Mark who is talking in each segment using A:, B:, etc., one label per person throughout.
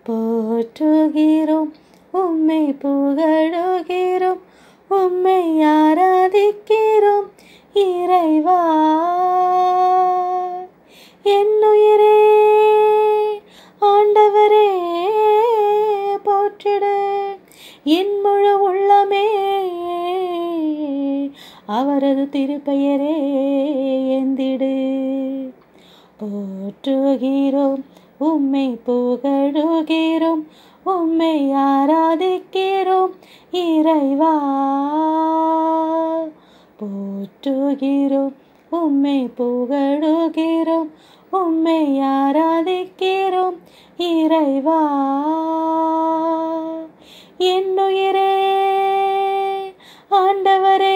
A: போற்றுகிறோம் உம்மை புகழுகிறோம் உம்மை ஆராதிக்கிறோம் இறைவா என்னுயிரே ஆண்டவரே போற்றிடு என் முழு உள்ளமே அவரது திருப்பெயரே ஏந்திடு போற்றுகிறோம் உம்மை புகழுகிறோம் உம்மை ஆராதிக்கிறோம் இறைவா போற்றுகிறோம் உம்மை புகழுகிறோம் உம்மை ஆராதிக்கிறோம் இறைவா என்னுயிரே ஆண்டவரே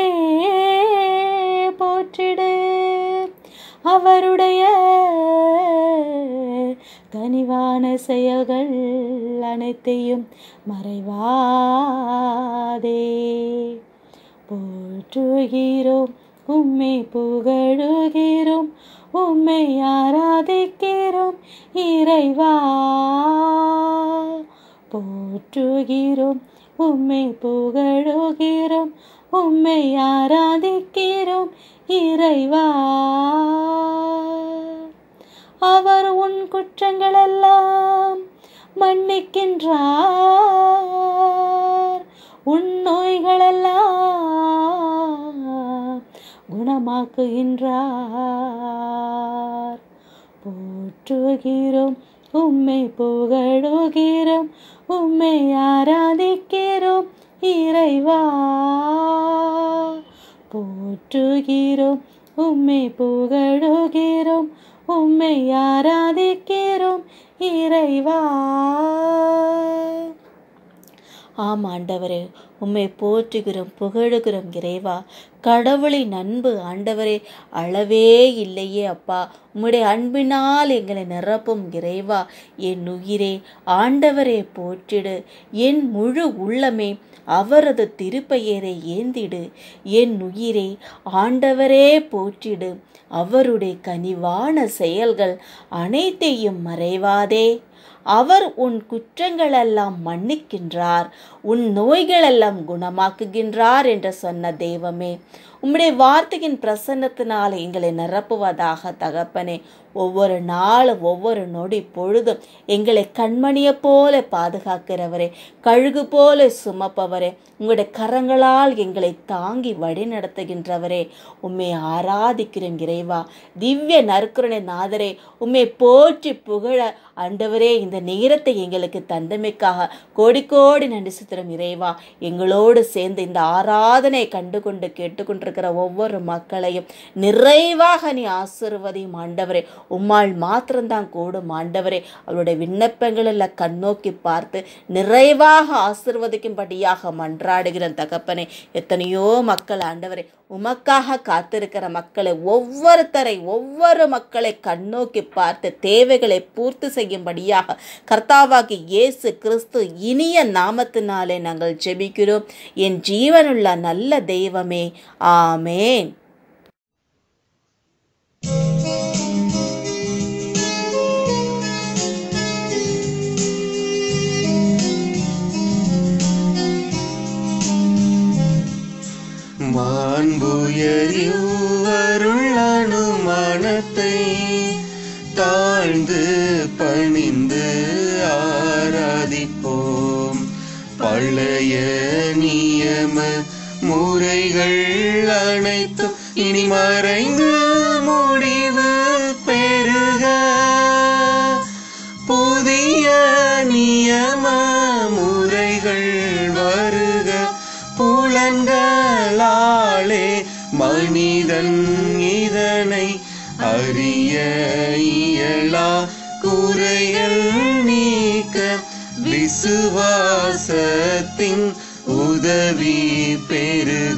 A: போற்றிடு அவருடைய கனிவான செயல்கள் அனைத்தையும் மறைவாதே போற்றுகிறோம் உம்மை புகழுகிறோம் உம்மை ஆராதிக்கிறோம் இறைவா போற்றுகிறோம் உம்மை புகழுகிறோம் உம்மை ஆராதிக்கிறோம் இறைவா அவர் உன் குற்றங்களெல்லாம் மன்னிக்கின்றார் உன் நோய்களெல்லாம் குணமாக்குகின்றார் போற்றுகிறோம் உம்மை புகழுகிறோம் உம்மை ஆராதிக்கிறோம் இறைவா போற்றுகிறோம் உம்மை புகழுகிறோம் உம்மை ஆராதிக்கிறோம் இறைவா ஆம் ஆண்டவரே உம்மை போற்றுகிறோம் புகழுகிறோம் இறைவா கடவுளின் அன்பு ஆண்டவரே அளவே இல்லையே அப்பா உம்முடைய அன்பினால் எங்களை நிரப்பும் இறைவா என் உயிரே ஆண்டவரே போற்றிடு என் முழு உள்ளமே அவரது திருப்பெயரை ஏந்திடு என் உயிரே ஆண்டவரே போற்றிடு அவருடைய கனிவான செயல்கள் அனைத்தையும் மறைவாதே அவர் உன் குற்றங்களெல்லாம் மன்னிக்கின்றார் உன் நோய்களெல்லாம் குணமாக்குகின்றார் என்று சொன்ன தெய்வமே உம்முடைய வார்த்தையின் பிரசன்னத்தினால் எங்களை நிரப்புவதாக தகப்பனே ஒவ்வொரு நாளும் ஒவ்வொரு நொடி பொழுதும் எங்களை கண்மணியைப் போல பாதுகாக்கிறவரே கழுகு போல சுமப்பவரே உங்களுடைய கரங்களால் எங்களை தாங்கி வழி நடத்துகின்றவரே உம்மை ஆராதிக்கிறோம் இறைவா திவ்ய நற்கருணை நாதரே உம்மை போற்றி புகழ ஆண்டவரே இந்த நேரத்தை எங்களுக்கு தந்தமைக்காக கோடி கோடி நன்றி சுத்திரம் இறைவா எங்களோடு சேர்ந்து இந்த ஆராதனை கண்டு கொண்டு கேட்டுக்கொண்டிருக்கிற ஒவ்வொரு மக்களையும் நிறைவாக நீ ஆசிர்வதியும் ஆண்டவரே உம்மாள் மாத்திரம்தான் கூடும் ஆண்டவரே அவருடைய விண்ணப்பங்கள் எல்லாம் கண்ணோக்கி பார்த்து நிறைவாக ஆசிர்வதிக்கும்படியாக மன்றாடுகிற தகப்பனே எத்தனையோ மக்கள் ஆண்டவரே உமக்காக காத்திருக்கிற மக்களை ஒவ்வொருத்தரை ஒவ்வொரு மக்களை கண்ணோக்கி பார்த்து தேவைகளை பூர்த்தி செய்யும்படியாக கர்த்தாவாகி இயேசு கிறிஸ்து இனிய நாமத்தினாலே நாங்கள் ஜெபிக்கிறோம் என் ஜீவனுள்ள நல்ல தெய்வமே ஆமேன்
B: மாண்புயரிவருள் அனுமானத்தை தாழ்ந்து பணிந்து ஆராதிப்போம் பழைய நியம முறைகள் அனைத்தும் இனி மறைந்து முடிவு பெறுக புதிய நியம முறைகள் வருக புலன்களாலே மனிதன் இதனை அறிய இயலா குறைகள் நீக்க விசுவாசத்தின் உதவி பெருக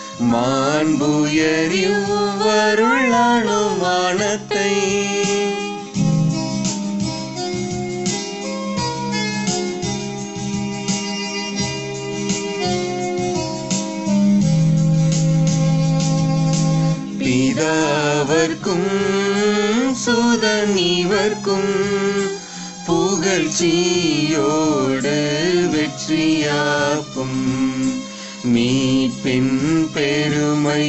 B: மாண்புயரிவருள் அனுமானத்தை பிதாவர்க்கும் சுதன் இவர்க்கும் புகழ் புகழ்ச்சியோடு வெற்றியாக்கும் மீட்பின் பெருமை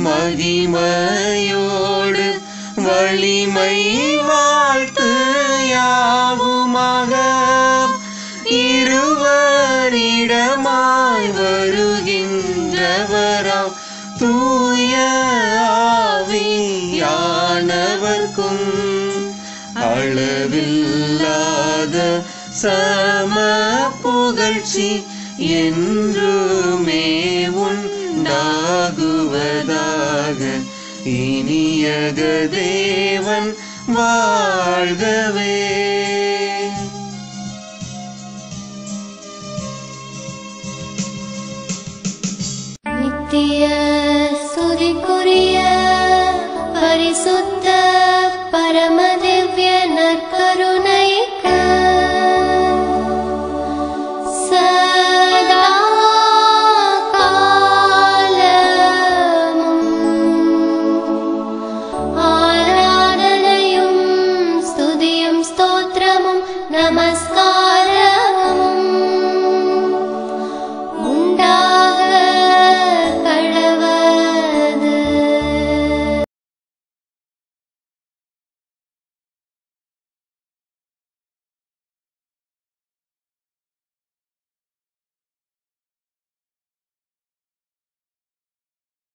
B: மகிமையோடு வலிமை வாழ்த்து யாவுமாக இருவரிடமாய் வருகின்றவராம் தூய ஆவியானவர்க்கும் அளவில்லாத சம புகழ்ச்சி என்றுமே உண்டாகுவதாக இனியக தேவன் வாழ்கவே
C: நித்திய ஸ்துதிக்குரிய பரிசுத்த